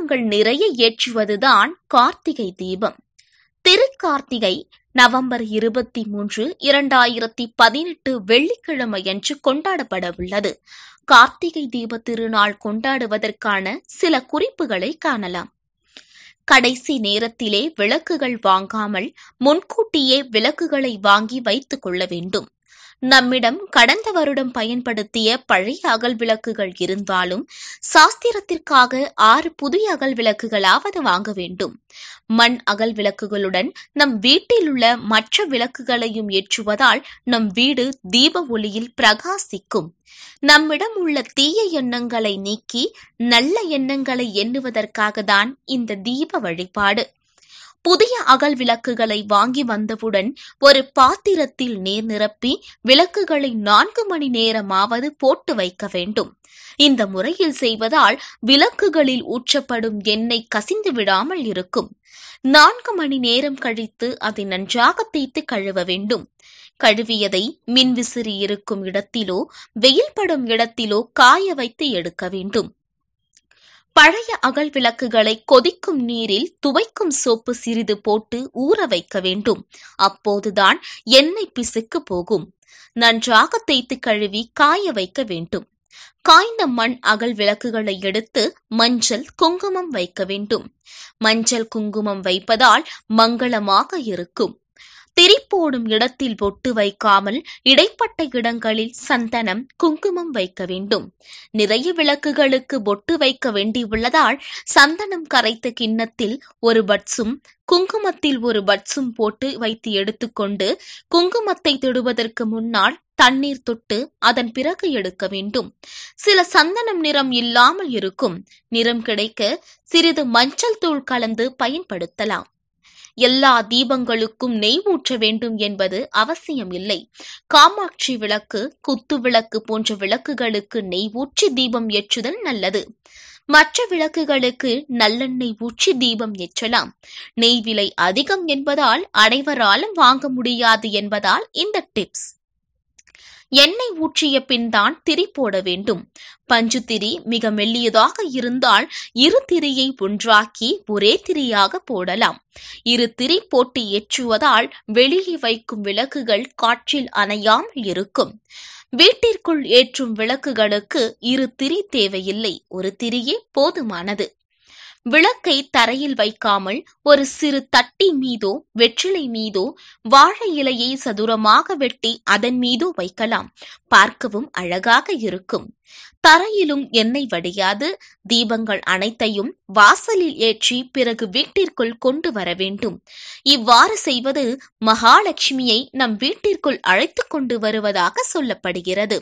தீபங்கள் நிறைய ஏற்றுவதுதான் கார்த்திகை தீபம் திருக்கார்த்திகை நவம்பர் இருபத்தி மூன்று இரண்டாயிரத்தி பதினெட்டு வெள்ளிக்கிழமையன்று கொண்டாடப்பட உள்ளது கார்த்திகை தீப திருநாள் கொண்டாடுவதற்கான சில குறிப்புகளை காணலாம் கடைசி நேரத்திலே விளக்குகள் வாங்காமல் முன்கூட்டியே விளக்குகளை வாங்கி வைத்துக் கொள்ள வேண்டும் நம்மிடம் கடந்த வருடம் பயன்படுத்திய பழைய அகல் விளக்குகள் இருந்தாலும் சாஸ்திரத்திற்காக ஆறு புதிய அகல் விளக்குகளாவது வாங்க வேண்டும் மண் அகல் விளக்குகளுடன் நம் வீட்டில் உள்ள மற்ற விளக்குகளையும் ஏற்றுவதால் நம் வீடு தீப ஒளியில் பிரகாசிக்கும் நம்மிடம் உள்ள தீய எண்ணங்களை நீக்கி நல்ல எண்ணங்களை எண்ணுவதற்காக தான் இந்த தீப வழிபாடு புதிய அகல் விளக்குகளை வாங்கி வந்தவுடன் ஒரு பாத்திரத்தில் நீர் நிரப்பி விளக்குகளை நான்கு மணி நேரமாவது போட்டு வைக்க வேண்டும் இந்த முறையில் செய்வதால் விளக்குகளில் ஊற்றப்படும் எண்ணெய் கசிந்து விடாமல் இருக்கும் நான்கு மணி நேரம் கழித்து அதை நன்றாக தேய்த்து கழுவ வேண்டும் கழுவியதை மின்விசிறி இருக்கும் இடத்திலோ வெயில் படும் இடத்திலோ காய வைத்து எடுக்க வேண்டும் பழைய அகல் விளக்குகளை கொதிக்கும் நீரில் துவைக்கும் சோப்பு சிறிது போட்டு ஊற வைக்க வேண்டும் அப்போதுதான் எண்ணெய் பிசுக்கு போகும் நன்றாக தேய்த்து கழுவி காய வைக்க வேண்டும் காய்ந்த மண் அகல் விளக்குகளை எடுத்து மஞ்சள் குங்குமம் வைக்க வேண்டும் மஞ்சள் குங்குமம் வைப்பதால் மங்களமாக இருக்கும் திரிப்போடும் இடத்தில் பொட்டு வைக்காமல் இடைப்பட்ட இடங்களில் சந்தனம் குங்குமம் வைக்க வேண்டும் நிறைய விளக்குகளுக்கு பொட்டு வைக்க வேண்டியுள்ளதால் சந்தனம் கரைத்த கிண்ணத்தில் ஒரு பட்ஸும் குங்குமத்தில் ஒரு பட்ஸும் போட்டு வைத்து எடுத்துக்கொண்டு குங்குமத்தை தொடுவதற்கு முன்னால் தண்ணீர் தொட்டு அதன் பிறகு எடுக்க வேண்டும் சில சந்தனம் நிறம் இல்லாமல் இருக்கும் நிறம் கிடைக்க சிறிது மஞ்சள் தூள் கலந்து பயன்படுத்தலாம் எல்லா தீபங்களுக்கும் நெய் ஊற்ற வேண்டும் என்பது அவசியம் இல்லை காமாட்சி விளக்கு குத்து விளக்கு போன்ற விளக்குகளுக்கு நெய் ஊற்றி தீபம் ஏற்றுதல் நல்லது மற்ற விளக்குகளுக்கு நல்லெண்ணெய் ஊற்றி தீபம் ஏற்றலாம் நெய் விலை அதிகம் என்பதால் அனைவராலும் வாங்க முடியாது என்பதால் இந்த டிப்ஸ் எண்ணெய் ஊற்றிய பின் தான் திரி போட வேண்டும் பஞ்சு திரி மிக மெல்லியதாக இருந்தால் இரு திரியை ஒன்றாக்கி ஒரே திரியாக போடலாம் இரு திரி போட்டு ஏற்றுவதால் வெளியே வைக்கும் விளக்குகள் காற்றில் அணையாமல் இருக்கும் வீட்டிற்குள் ஏற்றும் விளக்குகளுக்கு இரு திரி தேவையில்லை ஒரு திரியே போதுமானது விளக்கை தரையில் வைக்காமல் ஒரு சிறு தட்டி மீதோ வெற்றிலை மீதோ வாழை இலையை சதுரமாக வெட்டி அதன் மீதோ வைக்கலாம் பார்க்கவும் அழகாக இருக்கும் தரையிலும் எண்ணெய் வடியாது தீபங்கள் அனைத்தையும் வாசலில் ஏற்றி பிறகு வீட்டிற்குள் கொண்டு வர வேண்டும் இவ்வாறு செய்வது மகாலட்சுமியை நம் வீட்டிற்குள் அழைத்து கொண்டு வருவதாக சொல்லப்படுகிறது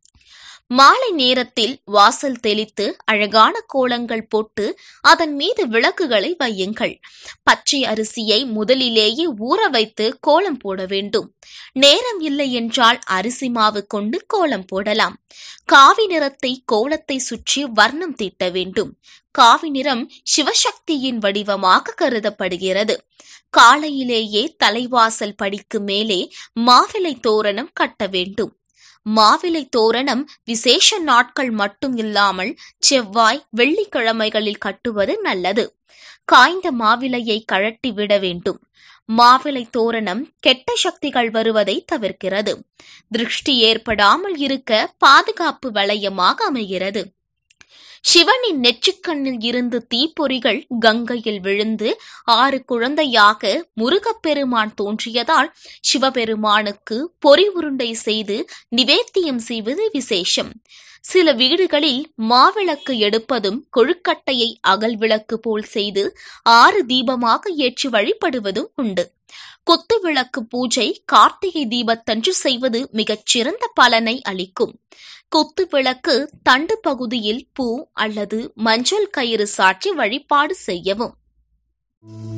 மாலை நேரத்தில் வாசல் தெளித்து அழகான கோலங்கள் போட்டு அதன் மீது விளக்குகளை வையுங்கள் பச்சை அரிசியை முதலிலேயே ஊற வைத்து கோலம் போட வேண்டும் நேரம் இல்லை என்றால் அரிசி மாவு கொண்டு கோலம் போடலாம் காவி நிறத்தை கோலத்தை சுற்றி வர்ணம் தீட்ட வேண்டும் காவி நிறம் சிவசக்தியின் வடிவமாக கருதப்படுகிறது காலையிலேயே தலைவாசல் படிக்கு மேலே மாவிலை தோரணம் கட்ட வேண்டும் மாவிலை தோரணம் விசேஷ நாட்கள் மட்டும் இல்லாமல் செவ்வாய் வெள்ளிக்கிழமைகளில் கட்டுவது நல்லது காய்ந்த மாவிலையை கழட்டி விட வேண்டும் மாவிலை தோரணம் கெட்ட சக்திகள் வருவதை தவிர்க்கிறது திருஷ்டி ஏற்படாமல் இருக்க பாதுகாப்பு வளையமாக அமைகிறது சிவனின் நெற்றிக்கண்ணில் இருந்து தீப்பொறிகள் கங்கையில் விழுந்து ஆறு குழந்தையாக முருகப்பெருமான் தோன்றியதால் சிவபெருமானுக்கு பொறி உருண்டை செய்து நிவேத்தியம் செய்வது விசேஷம் சில வீடுகளில் மாவிளக்கு எடுப்பதும் கொழுக்கட்டையை அகல் விளக்கு போல் செய்து ஆறு தீபமாக ஏற்றி வழிபடுவதும் உண்டு குத்து விளக்கு பூஜை கார்த்திகை தீபத்தன்று செய்வது மிகச் சிறந்த பலனை அளிக்கும் குத்து விளக்கு தண்டு பகுதியில் பூ அல்லது மஞ்சள் கயிறு சாற்றி வழிபாடு செய்யவும்